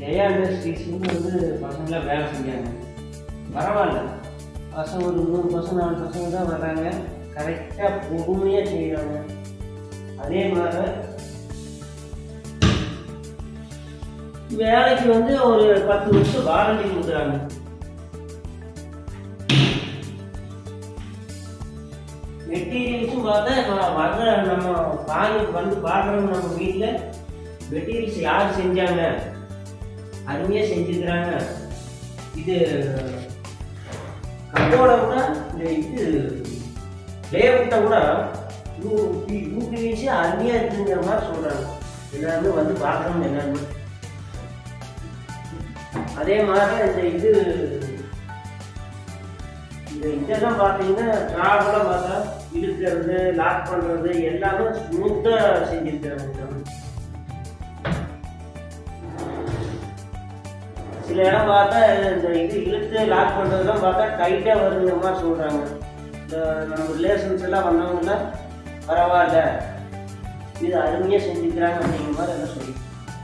ஜெயா இண்டஸ்ட்ரீஸ்னு வந்து பசங்களாம் வேலை செஞ்சாங்க பரவாயில்ல பசங்க ஒரு நூறு பசங்க நாலு பசங்க தான் வர்றாங்க கரெக்டாக பொறுமையாக செய்கிறாங்க அதே மாதிரி வேலைக்கு வந்து ஒரு பத்து வருஷம் வாரண்டி கொடுக்குறாங்க மெட்டீரியல்ஸும் பார்த்தா வ- வர்ற நம்ம பாருங்க வந்து பார்க்குறவங்க நம்ம வீட்டில் மெட்டீரியல்ஸ் யார் செஞ்சாங்க அருமையாக செஞ்சுருக்கிறாங்க இது கப்போட கூட இந்த இது லேவுட்டை கூட யூபிஎஸ்சி அருமையாக இருக்குங்கிற மாதிரி சொல்கிறாங்க எல்லாருமே வந்து பார்க்குறவங்க எல்லாருமே அதே மாதிரி இந்த இது இந்த இதெல்லாம் பார்த்தீங்கன்னா ட்ராவெல்லாம் பார்த்தா இழுக்கிறது லாக் பண்ணுறது எல்லாமே ஸ்மூத்தாக செஞ்சுருக்காங்க சில இடம் பார்த்தா இந்த இது இழுத்து லாக் பண்ணுறதுலாம் பார்த்தா டைட்டாக வருங்கிற மாதிரி சொல்கிறாங்க இந்த நம்ம ரிலேஷன்ஸ் எல்லாம் வந்தவங்கலாம் பரவாயில்ல இது அருமையாக செஞ்சுக்கிறாங்க அப்படிங்கிற மாதிரி எல்லாம் சொல்லி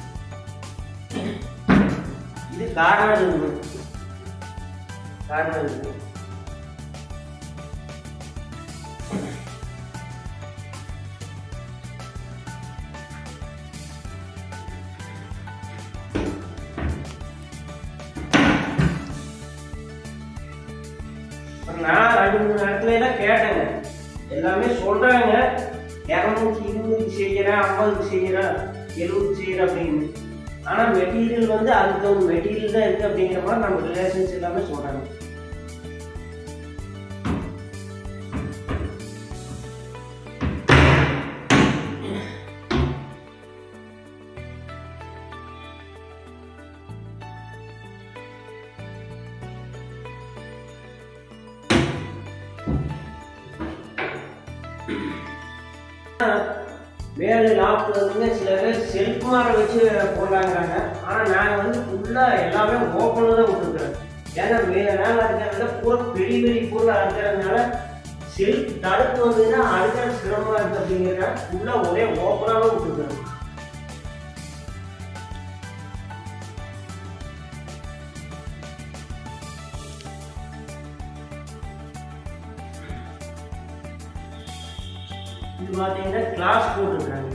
இது காரணம் இருக்கு காரணம் இருக்கு அப்புறம் நான் ரெண்டு மூணு இடத்துல எல்லாம் கேட்டேங்க எல்லாமே சொல்றாங்க இரநூத்தி இருபதுக்கு செய்கிறேன் ஐம்பதுக்கு செய்கிறேன் எழுபதுக்கு செய்கிறேன் அப்படின்னு ஆனால் மெட்டீரியல் வந்து அதுக்கு தகுந்த மெட்டீரியல் தான் இருக்குது அப்படிங்கிற மாதிரி நம்ம ரிலேஷன்ஸ் எல்லாமே சொல்கிறாங்க மேலே லாப்ல வந்து சில பேர் செல்ஃப் மாற வச்சு போடலாங்கிறாங்க ஆனால் நாங்கள் வந்து ஃபுல்லாக எல்லாமே ஓப்பனில் தான் விட்டுருக்குறோம் ஏன்னா மே மேலே இருக்கிறதுல பூரா பெரிய பெரிய பொருளாக இருக்கிறதுனால செல்ஃப் தடுப்பு வந்ததுன்னா அடுக்கிற சிரமமாக இருக்குது அப்படிங்கிறத ஃபுல்லாக ஒரே ஓப்பனாகவே விட்டுருக்குறோம் இது பார்த்தீங்கன்னா கிளாஸ் போட்டுருக்குறாங்க